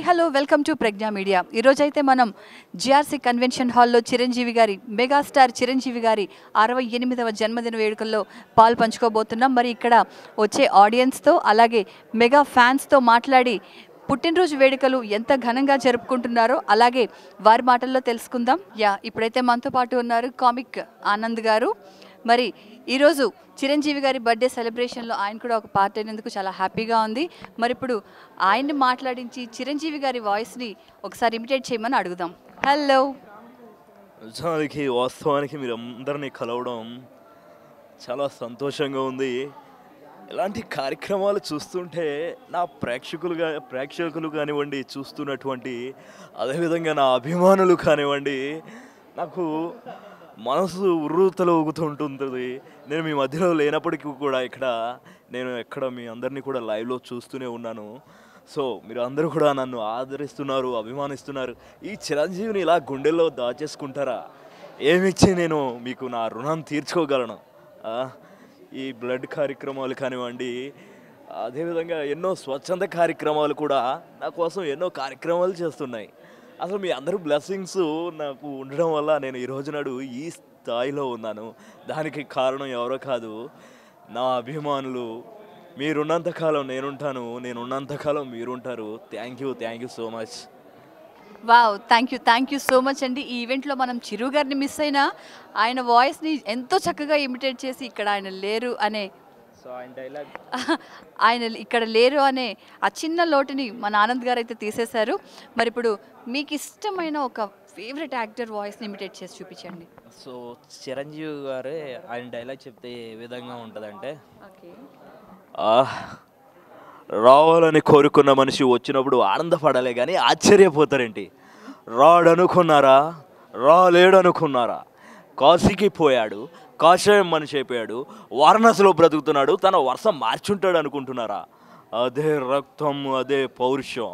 Hello welcome to Pragna media ఈరోజు అయితే మనం జిఆర్సీ కన్వెన్షన్ హాల్లో చిరంజీవి గారి మెగాస్టార్ చిరంజీవి గారి అరవై ఎనిమిదవ జన్మదిన వేడుకల్లో పాలు పంచుకోబోతున్నాం మరి ఇక్కడ వచ్చే ఆడియన్స్తో అలాగే మెగా ఫ్యాన్స్తో మాట్లాడి పుట్టినరోజు వేడుకలు ఎంత ఘనంగా జరుపుకుంటున్నారో అలాగే వారి మాటల్లో తెలుసుకుందాం యా ఇప్పుడైతే మనతో పాటు ఉన్నారు కామిక్ ఆనంద్ గారు మరి ఈరోజు చిరంజీవి గారి బర్త్డే సెలబ్రేషన్లో ఆయన కూడా ఒక పార్ట్ అయినందుకు చాలా హ్యాపీగా ఉంది మరి ఇప్పుడు ఆయన్ని మాట్లాడించి చిరంజీవి గారి వాయిస్ని ఒకసారి ఇమిటేట్ చేయమని అడుగుదాం హలో నిజానికి వాస్తవానికి మీరు అందరినీ కలవడం చాలా సంతోషంగా ఉంది ఇలాంటి కార్యక్రమాలు చూస్తుంటే నా ప్రేక్షకులుగా ప్రేక్షకులు కానివ్వండి చూస్తున్నటువంటి అదేవిధంగా నా అభిమానులు కానివ్వండి నాకు మనసు ఉర్రూతలు ఊగుతుంటుంది నేను మీ మధ్యలో లేనప్పటికీ కూడా ఇక్కడ నేను ఎక్కడ మీ అందరినీ కూడా లైవ్లో చూస్తూనే ఉన్నాను సో మీరు అందరూ కూడా నన్ను ఆదరిస్తున్నారు అభిమానిస్తున్నారు ఈ చిరంజీవిని ఇలా గుండెల్లో దాచేసుకుంటారా ఏమిచ్చి నేను మీకు నా రుణం తీర్చుకోగలను ఆ? ఈ బ్లడ్ కార్యక్రమాలు కానివ్వండి అదేవిధంగా ఎన్నో స్వచ్ఛంద కార్యక్రమాలు కూడా నా కోసం ఎన్నో కార్యక్రమాలు చేస్తున్నాయి అసలు మీ అందరూ బ్లెస్సింగ్స్ నాకు ఉండడం వల్ల నేను ఈ రోజు నాడు ఈ స్థాయిలో ఉన్నాను దానికి కారణం ఎవరో కాదు నా అభిమానులు మీరున్నంతకాలం నేనుంటాను నేనున్నంతకాలం మీరుంటారు thank you thank you so much wow thank you thank you so much అండి ఈ ఈవెంట్లో మనం చిరు గారిని మిస్ అయినా ఆయన వాయిస్ని ఎంతో చక్కగా ఇమిటేట్ చేసి ఇక్కడ ఆయన లేరు అనే సో ఆయన డైలాగ్ ఆయన ఇక్కడ లేరు అనే ఆ చిన్న లోటుని మన ఆనంద్ గారు అయితే తీసేశారు మరి ఇప్పుడు మీకు ఇష్టమైన ఒక ఫేవరెట్ యాక్టర్ వాయిస్ని ఇమిటేట్ చేసి చూపించండి సో చిరంజీవి గారే ఆయన డైలాగ్ చెప్తే ఏ విధంగా ఉంటుందంటే ఓకే ఆహ్, రావాలని కోరుకున్న మనిషి వచ్చినప్పుడు ఆనందపడాలే కానీ ఆశ్చర్యపోతారేంటి రాడనుకున్నారా రాలేడనుకున్నారా కాశీకి పోయాడు కాషాయం మనిషి అయిపోయాడు వారణాసిలో బ్రతుకుతున్నాడు తన వర్షం మార్చుంటాడు అనుకుంటున్నారా అదే రక్తం అదే పౌరుషం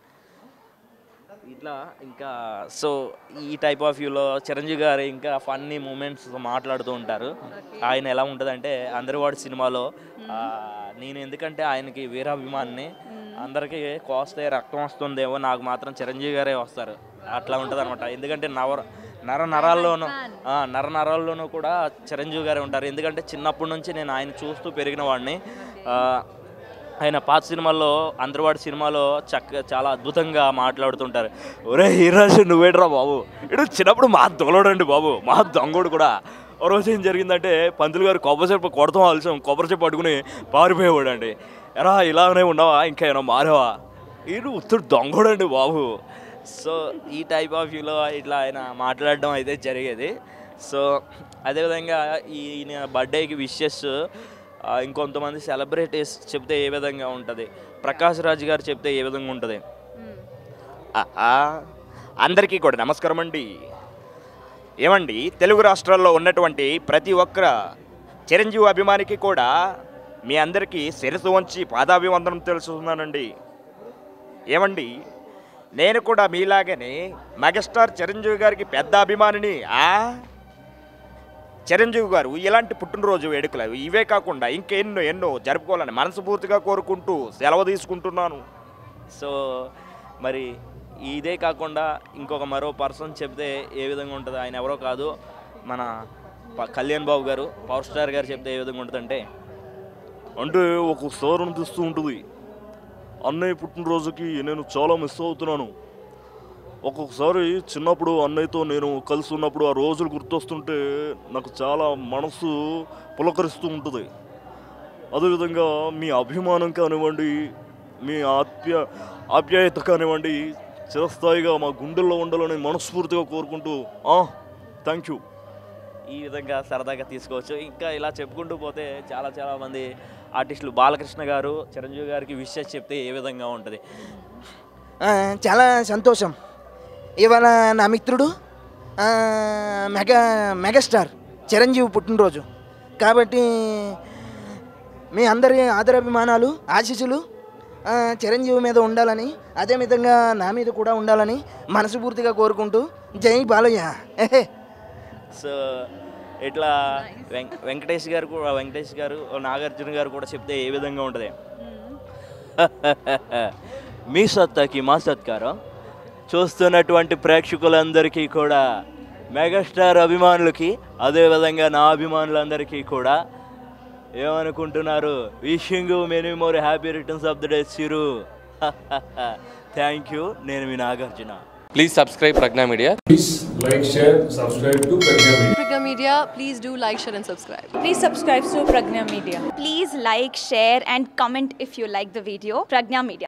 ఇట్లా ఇంకా సో ఈ టైప్ ఆఫ్ వ్యూలో చిరంజీవి గారు ఇంకా ఫన్నీ మూమెంట్స్ మాట్లాడుతూ ఉంటారు ఆయన ఎలా ఉంటుందంటే అందరివాడి సినిమాలో ఆ, నేను ఎందుకంటే ఆయనకి వీరాభిమాన్ని అందరికీ కోస్తే రక్తం వస్తుందేమో నాకు మాత్రం చిరంజీవి గారే వస్తారు అట్లా ఉంటుంది అనమాట ఎందుకంటే నవ నర నరాల్లోనూ ఆ, నర నరాల్లోనూ కూడా చిరంజీవి గారే ఉంటారు ఎందుకంటే చిన్నప్పటి నుంచి నేను ఆయన చూస్తూ పెరిగిన వాడిని ఆ, ఆయన పాత సినిమాల్లో అందరివాడి సినిమాలో చక్క చాలా అద్భుతంగా మాట్లాడుతుంటారు ఒరే హీరాజు నువ్వేట్రా బాబు ఇడు చిన్నప్పుడు మా దొలడండి బాబు మా దొంగోడు కూడా ఓ రోజు ఏం జరిగిందంటే పంతులు గారు కొబ్బరి చెప్పు కొడతాం ఆలస్యం కొబ్బరి చెప్పు పట్టుకుని పారిపోయేవాడు అండి ఎరా ఇలానే ఉన్నావా ఇంకా ఏమైనా మారావా ఈడు ఉత్తరు దొంగోడండి బాబు సో ఈ టైప్ ఆఫ్ వ్యూలో ఇట్లా ఆయన మాట్లాడడం అయితే జరిగేది సో అదేవిధంగా ఈయన బర్త్డేకి విషెస్ ఇంకొంతమంది సెలబ్రిటీస్ చెప్తే ఏ విధంగా ఉంటుంది ప్రకాష్ రాజ్ గారు చెప్తే ఏ విధంగా ఉంటుంది ఆహా. అందరికీ కూడా నమస్కారం అండి ఏమండి తెలుగు రాష్ట్రాల్లో ఉన్నటువంటి ప్రతి ఒక్క చిరంజీవి అభిమానికి కూడా మీ అందరికీ శిరసు వంచి పాదాభివందనం తెలుస్తున్నానండి ఏమండి నేను కూడా మీలాగనే మెగాస్టార్ చిరంజీవి గారికి పెద్ద అభిమానిని ఆ చిరంజీవి గారు ఇలాంటి పుట్టినరోజు వేడుకలు ఇవే కాకుండా ఇంకెన్నో ఎన్నో జరుపుకోవాలని మనస్ఫూర్తిగా కోరుకుంటూ సెలవు తీసుకుంటున్నాను సో మరి ఇదే కాకుండా ఇంకొక మరో పర్సన్ చెప్తే ఏ విధంగా ఉంటుంది ఆయన ఎవరో కాదు మన ప- కళ్యాణ్ బాబు గారు పవర్ స్టార్ గారు చెప్తే ఏ విధంగా ఉంటుందంటే అంటే ఒక్కొక్కసారి అనిపిస్తూ ఉంటుంది అన్నయ్య పుట్టినరోజుకి నేను చాలా మిస్ అవుతున్నాను ఒక్కొక్కసారి చిన్నప్పుడు అన్నయ్యతో నేను కలిసి ఉన్నప్పుడు ఆ రోజులు గుర్తొస్తుంటే నాకు చాలా మనసు పులకరిస్తూ ఉంటుంది అదేవిధంగా మీ అభిమానం కానివ్వండి మీ ఆప్య ఆప్యాయత కానివ్వండి చిరస్థాయిగా మా గుండెల్లో ఉండాలని మనస్ఫూర్తిగా కోరుకుంటూ థ్యాంక్ యూ ఈ విధంగా సరదాగా తీసుకోవచ్చు ఇంకా ఇలా చెప్పుకుంటూ పోతే చాలా చాలా మంది ఆర్టిస్టులు బాలకృష్ణ గారు చిరంజీవి గారికి విషెస్ చెప్తే ఏ విధంగా ఉంటుంది ఆ, చాలా సంతోషం ఇవాళ నా మిత్రుడు ఆ, మెగా మెగాస్టార్ చిరంజీవి పుట్టినరోజు కాబట్టి మీ అందరి ఆదరాభిమానాలు ఆశీస్సులు ఆ, చిరంజీవి మీద ఉండాలని అదేవిధంగా నా మీద కూడా ఉండాలని మనస్ఫూర్తిగా కోరుకుంటూ జై బాలయ్య ఎహే. సో ఇట్లా వెంక వెంకటేష్ గారు కూడా వెంకటేష్ గారు నాగార్జున గారు కూడా చెప్తే ఏ విధంగా ఉంటుంది మీ సత్తాకి మా సత్కారం చూస్తున్నటువంటి ప్రేక్షకులందరికీ కూడా మెగాస్టార్ అభిమానులకి అదేవిధంగా నా అభిమానులందరికీ కూడా ఏమనుకుంటున్నారు wishing many more happy returns of the day Chiru thank you నేను మీ Nagarjuna Please subscribe Pragna Media. Please like, share, subscribe to Pragya Media. Pragya Media, please do like, share, and subscribe. Please subscribe to Pragna Media. Please like, share, and comment if you like the video. Pragna Media.